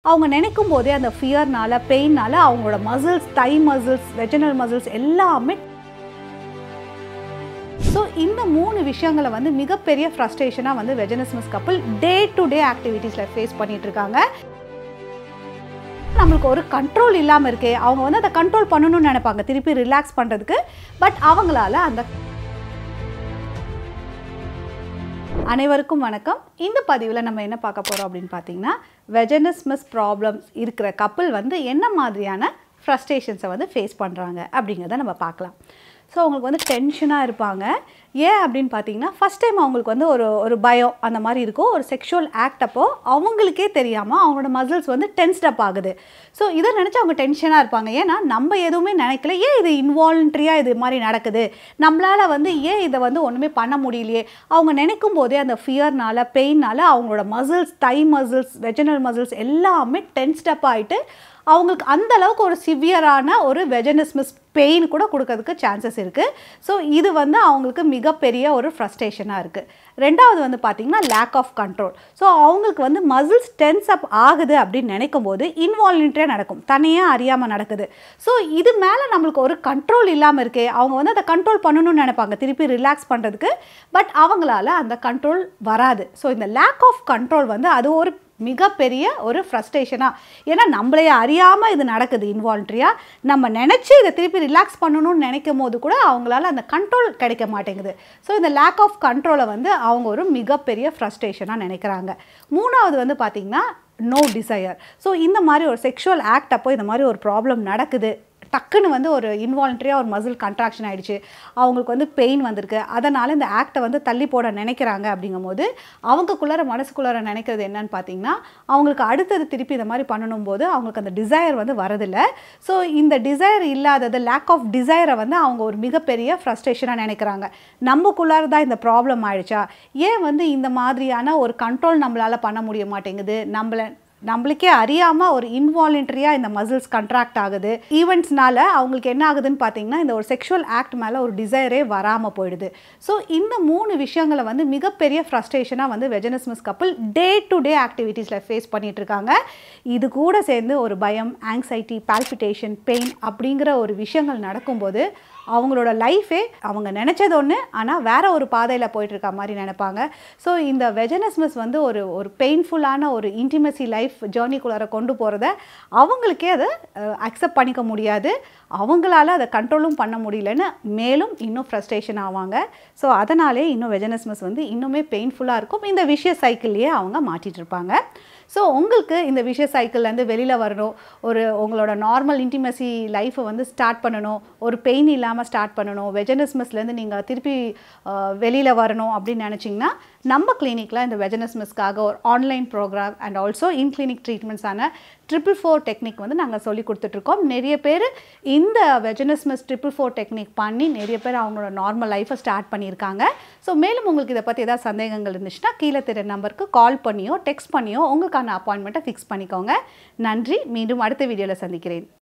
அவங்க நினைக்கும் போதே அந்த ஃபியர்னால பெயின்னால அவங்களோட muscles thigh muscles vaginal muscles எல்லாமே ஸோ இந்த மூணு விஷயங்களை வந்து மிகப்பெரிய ஃப்ரஸ்ட்ரேஷனாக வந்து வெஜனஸ்மஸ் கப்பல் டே டு டே ஆக்டிவிட்டீஸில் ஃபேஸ் பண்ணிட்டு இருக்காங்க நம்மளுக்கு ஒரு கண்ட்ரோல் இல்லாமல் இருக்கே அவங்க வந்து அதை கண்ட்ரோல் பண்ணணும்னு நினைப்பாங்க திருப்பி ரிலாக்ஸ் பண்ணுறதுக்கு பட் அவங்களால அந்த அனைவருக்கும் வணக்கம் இந்த பதிவில் நம்ம என்ன பார்க்க போகிறோம் அப்படின்னு பார்த்தீங்கன்னா வெஜனஸ்மஸ் ப்ராப்ளம்ஸ் இருக்கிற கப்பல் வந்து என்ன மாதிரியான ஃப்ரஸ்ட்ரேஷன்ஸை வந்து ஃபேஸ் பண்ணுறாங்க அப்படிங்கிறத நம்ம பார்க்கலாம் ஸோ அவங்களுக்கு வந்து டென்ஷனாக இருப்பாங்க ஏன் அப்படின்னு பார்த்தீங்கன்னா ஃபஸ்ட் டைம் அவங்களுக்கு வந்து ஒரு ஒரு பயம் அந்த மாதிரி இருக்கும் ஒரு செக்ஷுவல் ஆக்ட் அப்போ அவங்களுக்கே தெரியாமல் அவங்களோட மசில்ஸ் வந்து டென்ஸ்டப் ஆகுது ஸோ இதை நினச்சி அவங்க டென்ஷனாக இருப்பாங்க ஏன்னா நம்ம எதுவுமே நினைக்கல ஏன் இது இன்வாலண்ட்ரியாக இது மாதிரி நடக்குது நம்மளால் வந்து ஏன் இதை வந்து ஒன்றுமே பண்ண முடியலையே அவங்க நினைக்கும் போதே அந்த ஃபியர்னால பெயின்னால அவங்களோட muscles thigh muscles vaginal muscles எல்லாமே டென்ஸ்டப் ஆகிட்டு அவங்களுக்கு அந்த அளவுக்கு ஒரு சிவியரான ஒரு வெஜனஸ்மிஸ் பெயின் கூட கொடுக்கறதுக்கு சான்சஸ் இருக்குது ஸோ இது வந்து அவங்களுக்கு மிகப்பெரிய ஒரு ஃப்ரஸ்ட்ரேஷனாக இருக்குது ரெண்டாவது வந்து பார்த்திங்கன்னா லேக் ஆஃப் கண்ட்ரோல் ஸோ அவங்களுக்கு வந்து மசில்ஸ் டென்ஸ் அப் ஆகுது அப்படின்னு நினைக்கும் போது இன்வாலண்ட்ரியாக நடக்கும் தனியாக அறியாமல் நடக்குது ஸோ இது மேலே நம்மளுக்கு ஒரு கண்ட்ரோல் இல்லாமல் இருக்கே அவங்க வந்து அதை கண்ட்ரோல் பண்ணணும்னு நினைப்பாங்க திருப்பி ரிலாக்ஸ் பண்ணுறதுக்கு பட் அவங்களால அந்த கண்ட்ரோல் வராது ஸோ இந்த லேக் ஆஃப் கண்ட்ரோல் வந்து அது ஒரு மிகப்பெரிய ஒரு ஃப்ரஸ்ட்ரேஷனாக ஏன்னா நம்மளையே அறியாமல் இது நடக்குது இன்வால்ட்ரியாக நம்ம நினச்சி இதை திருப்பி ரிலாக்ஸ் பண்ணணும்னு நினைக்கும் போது கூட அவங்களால அந்த கண்ட்ரோல் கிடைக்க மாட்டேங்குது ஸோ இந்த லேக் ஆஃப் கண்ட்ரோலை வந்து அவங்க ஒரு மிகப்பெரிய ஃப்ரஸ்ட்ரேஷனாக நினைக்கிறாங்க மூணாவது வந்து பார்த்திங்கன்னா நோ டிசையர் ஸோ இந்த மாதிரி ஒரு செக்ஷுவல் ஆக்ட் அப்போ இந்த மாதிரி ஒரு ப்ராப்ளம் நடக்குது டக்குன்னு வந்து ஒரு இன்வாலண்ட்ரியாக ஒரு மசில் கன்ட்ராக்ஷன் ஆகிடுச்சு அவங்களுக்கு வந்து பெயின் வந்திருக்கு அதனால் இந்த ஆக்டை வந்து தள்ளி போட நினைக்கிறாங்க அப்படிங்கும்போது அவங்கக்குள்ளார மனசுக்குள்ளார நினைக்கிறது என்னன்னு பார்த்தீங்கன்னா அவங்களுக்கு அடுத்தது திருப்பி இந்த மாதிரி பண்ணணும் போது அவங்களுக்கு அந்த டிசையர் வந்து வரதில்லை ஸோ இந்த டிசையர் இல்லாதது லேக் ஆஃப் டிசையரை வந்து அவங்க ஒரு மிகப்பெரிய ஃப்ரஸ்ட்ரேஷனாக நினைக்கிறாங்க நம்மக்குள்ளார தான் இந்த ப்ராப்ளம் ஆயிடுச்சா ஏன் வந்து இந்த மாதிரியான ஒரு கண்ட்ரோல் நம்மளால் பண்ண முடிய மாட்டேங்குது நம்மளை நம்மளுக்கே அறியாமல் ஒரு இன்வாலண்ட்ரியாக இந்த மசில்ஸ் கண்ட்ராக்ட் ஆகுது ஈவெண்ட்ஸ்னால அவங்களுக்கு என்ன ஆகுதுன்னு பார்த்தீங்கன்னா இந்த ஒரு செக்ஷுவல் ஆக்ட் மேலே ஒரு டிசைரே வராமல் போயிடுது ஸோ இந்த மூணு விஷயங்களை வந்து மிகப்பெரிய ஃப்ரஸ்ட்ரேஷனாக வந்து வெஜனஸ்மஸ் கப்பல் டே டு டே ஆக்டிவிட்டீஸில் ஃபேஸ் பண்ணிட்டு இருக்காங்க இது கூட சேர்ந்து ஒரு பயம் ஆங்ஸைட்டி பால்பிட்டேஷன் பெயின் அப்படிங்கிற ஒரு விஷயங்கள் நடக்கும்போது அவங்களோட லைஃபே அவங்க நினச்சது ஒன்று ஆனால் வேற ஒரு பாதையில் போயிட்டு இருக்க மாதிரி நினைப்பாங்க ஸோ இந்த வெஜனஸ்மஸ் வந்து ஒரு ஒரு பெயின்ஃபுல்லான ஒரு இன்டிமசி லைஃப் ஜேர்னிக்குள்ளார கொண்டு போகிறத அவங்களுக்கே அதை அக்செப்ட் பண்ணிக்க முடியாது அவங்களால அதை கண்ட்ரோலும் பண்ண முடியலன்னு மேலும் இன்னும் ஃப்ரஸ்ட்ரேஷன் ஆவாங்க ஸோ அதனாலே இன்னும் வெஜனஸ்மஸ் வந்து இன்னுமே பெயின்ஃபுல்லாக இருக்கும் இந்த விஷய சைக்கிள்லேயே அவங்க மாட்டிகிட்டு இருப்பாங்க ஸோ உங்களுக்கு இந்த விஷய சைக்கிள்லேருந்து வெளியில் வரணும் ஒரு உங்களோட நார்மல் இன்டிமசி லைஃப்பை வந்து ஸ்டார்ட் பண்ணணும் ஒரு பெயின் இல்லாமல் ஸ்டார்ட் பண்ணணும் வெஜனஸ்மஸ்லேருந்து நீங்கள் திருப்பி வெளியில் வரணும் அப்படின்னு நினச்சிங்கன்னா நம்ம கிளினிக்கில் இந்த வெஜனஸ்மஸ்க்காக ஒரு online program and also in clinic ட்ரீட்மெண்ட்ஸான ட்ரிபிள் ஃபோர் டெக்னிக் வந்து நாங்கள் சொல்லி கொடுத்துட்ருக்கோம் நிறைய பேர் இந்த வெஜனஸ்மஸ் ட்ரிபிள் ஃபோர் டெக்னிக் பண்ணி நிறைய பேர் அவங்களோட நார்மல் லைஃப்பை ஸ்டார்ட் பண்ணியிருக்காங்க ஸோ மேலும் உங்களுக்கு இதை பற்றி ஏதாவது சந்தேகங்கள் இருந்துச்சுன்னா கீழே தெரிய நம்பருக்கு கால் பண்ணியோ டெக்ஸ்ட் பண்ணியோ உங்களுக்கான அப்பாயின்மெண்ட்டை ஃபிக்ஸ் பண்ணிக்கோங்க நன்றி மீண்டும் அடுத்த வீடியோவில் சந்திக்கிறேன்